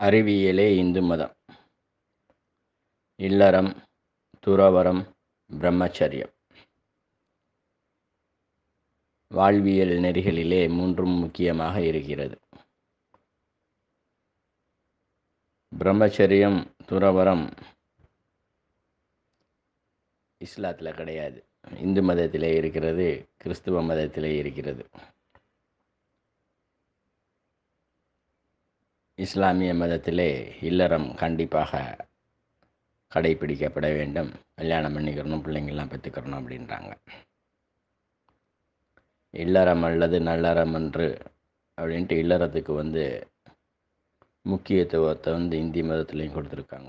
அறிவியலே இந்து மதம் இல்லறம் துறவறம் பிரம்மச்சரியம் வாழ்வியல் நெறிகளிலே மூன்றும் முக்கியமாக இருக்கிறது பிரம்மச்சரியம் துறவரம் இஸ்லாத்தில் கிடையாது இந்து மதத்திலே இருக்கிறது கிறிஸ்துவ மதத்திலே இருக்கிறது இஸ்லாமிய மதத்திலே இல்லறம் கண்டிப்பாக கடைபிடிக்கப்பட வேண்டும் கல்யாணம் பண்ணிக்கிறணும் பிள்ளைங்கள்லாம் பெற்றுக்கிறணும் அப்படின்றாங்க இல்லறம் அல்லது நல்லறம் என்று அப்படின்ட்டு இல்லறத்துக்கு வந்து முக்கியத்துவத்தை வந்து இந்தி மதத்துலேயும் கொடுத்துருக்காங்க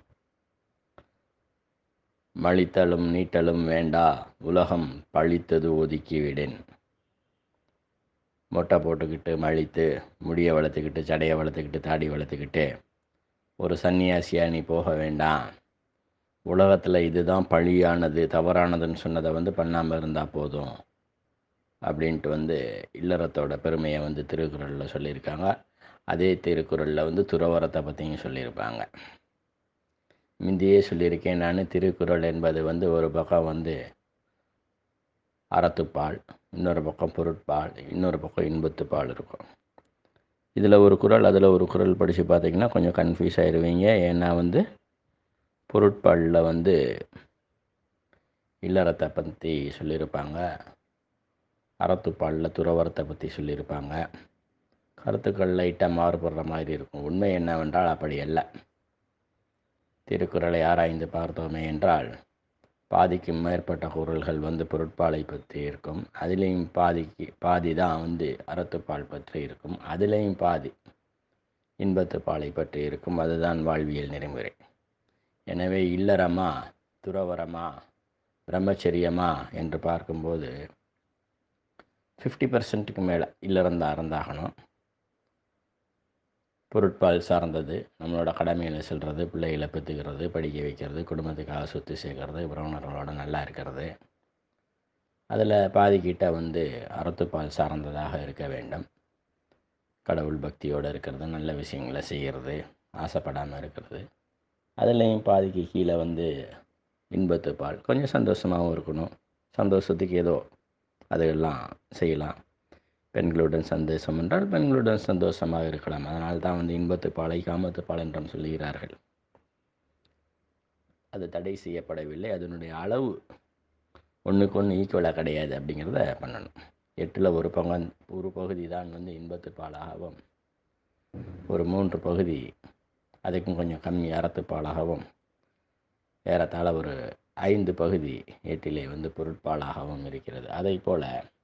மழித்தலும் நீட்டலும் வேண்டா உலகம் பழித்தது ஒதுக்கி விடேன் மொட்டை போட்டுக்கிட்டு மழித்து முடியை வளர்த்துக்கிட்டு சடையை வளர்த்துக்கிட்டு தாடி வளர்த்துக்கிட்டு ஒரு சன்னியாசியாக நீ போக வேண்டாம் உலகத்தில் இதுதான் பழியானது தவறானதுன்னு சொன்னதை வந்து பண்ணாமல் இருந்தால் போதும் அப்படின்ட்டு வந்து இல்லறத்தோட பெருமையை வந்து திருக்குறளில் சொல்லியிருக்காங்க அதே திருக்குறளில் வந்து துறவரத்தை பற்றியும் சொல்லியிருப்பாங்க முந்தையே சொல்லியிருக்கேன் நான் திருக்குறள் என்பது வந்து ஒரு பக்கம் வந்து அறத்துப்பால் இன்னொரு பக்கம் பொருட்பால் இன்னொரு பக்கம் இன்பத்துப்பால் இருக்கும் இதில் ஒரு குரல் அதில் ஒரு குரல் படித்து பார்த்தீங்கன்னா கொஞ்சம் கன்ஃபியூஸ் ஆயிடுவீங்க ஏன்னா வந்து பொருட்பாலில் வந்து இல்லறத்தை பற்றி சொல்லியிருப்பாங்க அறத்துப்பாலில் துறவரத்தை பற்றி சொல்லியிருப்பாங்க கருத்துக்கள் லைட்டாக மாறுபடுற மாதிரி இருக்கும் உண்மை என்னவென்றால் அப்படி அல்ல திருக்குறளை ஆராய்ந்து பார்த்தோமே என்றால் பாதிக்கும் மேற்பட்ட குரல்கள் வந்து பொருட்பாலை பற்றி இருக்கும் அதுலேயும் பாதிக்கு பாதி தான் வந்து அறத்துப்பால் பற்றி இருக்கும் அதுலேயும் பாதி இன்பத்துப்பாலை பற்றி இருக்கும் அதுதான் வாழ்வியல் நெறிமுறை எனவே இல்லறமா துறவரமா பிரம்மச்சரியமா என்று பார்க்கும்போது ஃபிஃப்டி பர்சன்ட்டுக்கு மேலே இல்லறம் தான் இருந்தாகணும் பொருட்பால் சார்ந்தது நம்மளோட கடமையில் செல்வது பிள்ளைகளை பெற்றுக்கிறது படிக்க வைக்கிறது குடும்பத்துக்காக சொத்து சேர்க்கறது உறவினர்களோட நல்லா இருக்கிறது அதில் பாதிக்கிட்ட வந்து அறத்துப்பால் சார்ந்ததாக இருக்க வேண்டும் கடவுள் பக்தியோடு இருக்கிறது நல்ல விஷயங்களை செய்கிறது ஆசைப்படாமல் இருக்கிறது அதுலேயும் பாதிக்கு கீழே வந்து இன்பத்துப்பால் கொஞ்சம் சந்தோஷமாகவும் இருக்கணும் சந்தோஷத்துக்கு ஏதோ அதையெல்லாம் செய்யலாம் பெண்களுடன் சந்தோஷம் என்றால் பெண்களுடன் சந்தோஷமாக இருக்கலாம் அதனால் தான் வந்து இன்பத்து பாலை காமத்து பால் என்றும் சொல்லுகிறார்கள் அது தடை செய்யப்படவில்லை அதனுடைய அளவு ஒன்றுக்கு ஒன்று ஈக்குவலாக கிடையாது அப்படிங்கிறத பண்ணணும் எட்டில் ஒரு பங்கு ஒரு பகுதி தான் வந்து இன்பத்து பாலாகவும் ஒரு மூன்று பகுதி அதுக்கும் கொஞ்சம் கம்மி அறத்து பாலாகவும் ஏறத்தாழ ஒரு ஐந்து பகுதி எட்டிலே வந்து பொருட்பாலாகவும் இருக்கிறது அதை போல்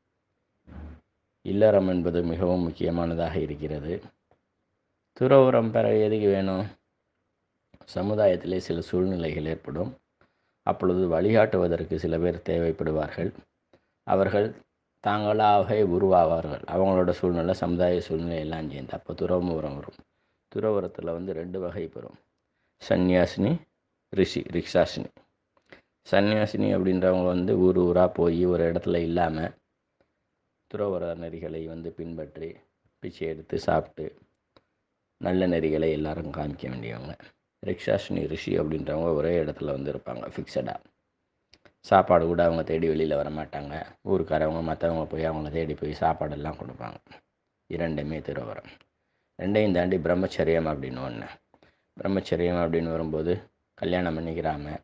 இல்லறம் என்பது மிகவும் முக்கியமானதாக இருக்கிறது துறவுரம் பெற எதுக்கு வேணும் சமுதாயத்திலே சில சூழ்நிலைகள் ஏற்படும் அப்பொழுது வழிகாட்டுவதற்கு சில பேர் தேவைப்படுவார்கள் அவர்கள் தாங்களாகவே உருவாவார்கள் அவங்களோட சூழ்நிலை சமுதாய சூழ்நிலை எல்லாம் சேர்ந்து அப்போ துறவுரம் வரும் துறவுரத்தில் வந்து ரெண்டு வகை பெறும் சன்னியாசினி ரிஷி ரிக்ஷாசினி சன்னியாசினி அப்படின்றவங்க வந்து ஊர் ஊராக போய் ஒரு இடத்துல இல்லாமல் துறவர நெறிகளை வந்து பின்பற்றி பிச்சை எடுத்து சாப்பிட்டு நல்ல நெறிகளை எல்லாரும் காமிக்க வேண்டியவங்க ரிக்ஷாஷினி ரிஷி அப்படின்றவங்க ஒரே இடத்துல வந்து இருப்பாங்க ஃபிக்ஸடாக சாப்பாடு கூட அவங்க தேடி வெளியில் வர மாட்டாங்க ஊருக்காரவங்க மற்றவங்க போய் அவங்கள தேடி போய் சாப்பாடெல்லாம் கொடுப்பாங்க இரண்டுமே துறவரம் ரெண்டையும் தாண்டி பிரம்மச்சரியம் அப்படின்னு ஒன்று பிரம்மச்சரியம் அப்படின்னு வரும்போது கல்யாணம் பண்ணிக்கிறாமல்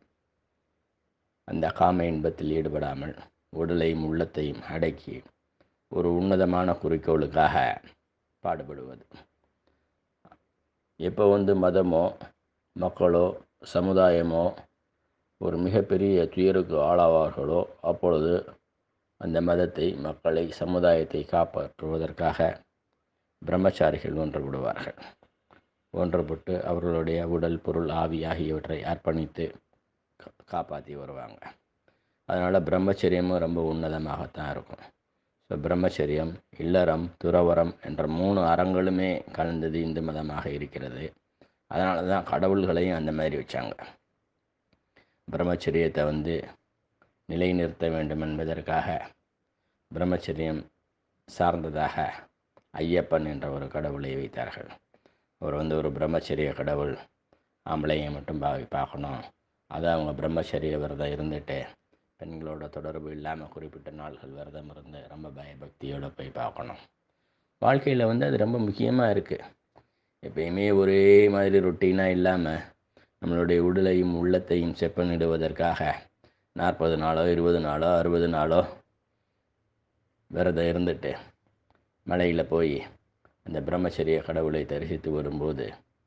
அந்த காம இன்பத்தில் ஈடுபடாமல் உடலையும் உள்ளத்தையும் அடக்கி ஒரு உன்னதமான குறிக்கோளுக்காக பாடுபடுவது எப்போ வந்து மதமோ மக்களோ சமுதாயமோ ஒரு மிகப்பெரிய துயருக்கு ஆளாவார்களோ அப்பொழுது அந்த மதத்தை மக்களை சமுதாயத்தை காப்பாற்றுவதற்காக பிரம்மச்சாரிகள் ஒன்றுபடுவார்கள் ஒன்றுபட்டு அவர்களுடைய உடல் பொருள் ஆவி ஆகியவற்றை அர்ப்பணித்து காப்பாற்றி வருவாங்க அதனால் பிரம்மச்சரியமும் ரொம்ப உன்னதமாகத்தான் இருக்கும் ஸோ பிரம்மச்சரியம் இல்லறம் துறவரம் என்ற மூணு அறங்களுமே கலந்தது இந்து மதமாக இருக்கிறது அதனால தான் கடவுள்களையும் அந்த மாதிரி வச்சாங்க பிரம்மச்சரியத்தை வந்து நிலைநிறுத்த வேண்டும் என்பதற்காக பிரம்மச்சரியம் சார்ந்ததாக ஐயப்பன் என்ற ஒரு கடவுளை வைத்தார்கள் அவர் வந்து ஒரு பிரம்மச்சரிய கடவுள் ஆம்பளைங்க மட்டும் பா பார்க்கணும் அதை அவங்க பிரம்மச்சரிய விரதம் இருந்துட்டு பெண்களோட தொடர்பு இல்லாமல் குறிப்பிட்ட நாள்கள் விரதம் இருந்து ரொம்ப பயபக்தியோடு போய் பார்க்கணும் வாழ்க்கையில் வந்து அது ரொம்ப முக்கியமாக இருக்குது எப்பயுமே ஒரே மாதிரி ரொட்டீனாக இல்லாமல் நம்மளுடைய உடலையும் உள்ளத்தையும் செப்பனிடுவதற்காக நாற்பது நாளோ இருபது நாளோ அறுபது நாளோ விரதம் இருந்துட்டு மலையில் போய் அந்த பிரம்மச்சரிய கடவுளை தரிசித்து வரும்போது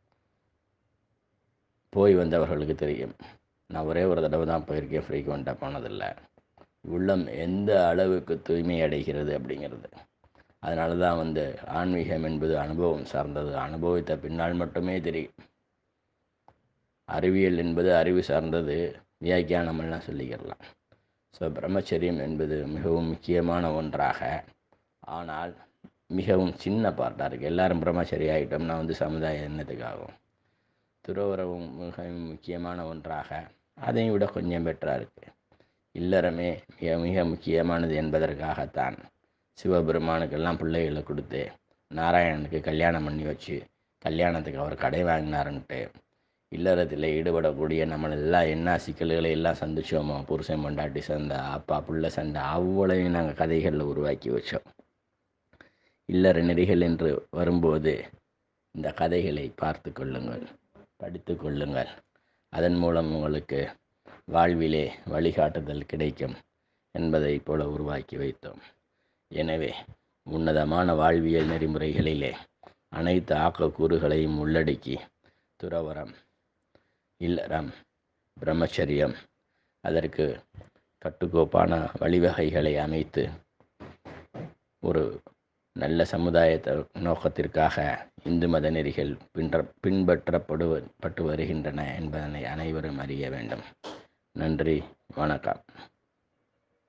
போய் வந்தவர்களுக்கு தெரியும் நான் ஒரே ஒரு தடவை தான் போயிருக்கேன் ஃப்ரீக்வெண்ட்டாக போனதில்லை உள்ளம் எந்த அளவுக்கு தூய்மை அடைகிறது அப்படிங்கிறது அதனால தான் வந்து ஆன்மீகம் என்பது அனுபவம் சார்ந்தது அனுபவித்த பின்னால் மட்டுமே தெரியும் அறிவியல் என்பது அறிவு சார்ந்தது வியாக்கியானமெல்லாம் சொல்லிக்கிறலாம் ஸோ பிரம்மச்சரியம் என்பது மிகவும் முக்கியமான ஒன்றாக ஆனால் மிகவும் சின்ன பார்ட்டாக இருக்குது எல்லாரும் பிரம்மச்சரி ஆகிட்டோம்னா வந்து சமுதாயம் என்னத்துக்காகும் துறவரவும் மிகவும் முக்கியமான ஒன்றாக அதையும் விட கொஞ்சம் பெட்டராக இருக்குது இல்லறமே மிக மிக முக்கியமானது என்பதற்காகத்தான் சிவபெருமானுக்கெல்லாம் பிள்ளைகளை கொடுத்து நாராயணனுக்கு கல்யாணம் பண்ணி வச்சு கல்யாணத்துக்கு அவர் கடை வாங்கினாருன்ட்டு இல்லறத்தில் ஈடுபடக்கூடிய நம்மளெல்லாம் என்ன சிக்கல்களை எல்லாம் சந்திச்சோமோ புருஷன் பொண்டாட்டி சண்டை அப்பா புள்ள சண்டை அவ்வளவையும் நாங்கள் கதைகளில் உருவாக்கி வச்சோம் இல்லற நெறிகள் என்று வரும்போது இந்த கதைகளை பார்த்து கொள்ளுங்கள் படித்து கொள்ளுங்கள் அதன் மூலம் உங்களுக்கு வாழ்விலே வழிகாட்டுதல் கிடைக்கும் என்பதைப் போல உருவாக்கி வைத்தோம் எனவே உன்னதமான வாழ்வியல் நெறிமுறைகளிலே அனைத்து ஆக்கக்கூறுகளையும் உள்ளடக்கி துறவரம் இல்லறம் பிரம்மச்சரியம் அதற்கு கட்டுக்கோப்பான வழிவகைகளை அமைத்து ஒரு நல்ல சமுதாயத்தை நோக்கத்திற்காக இந்து மத நெறிகள் பின்ற பின்பற்றப்படுவ பட்டு வருகின்றன என்பதனை அனைவரும் அறிய வேண்டும் நன்றி வணக்கம்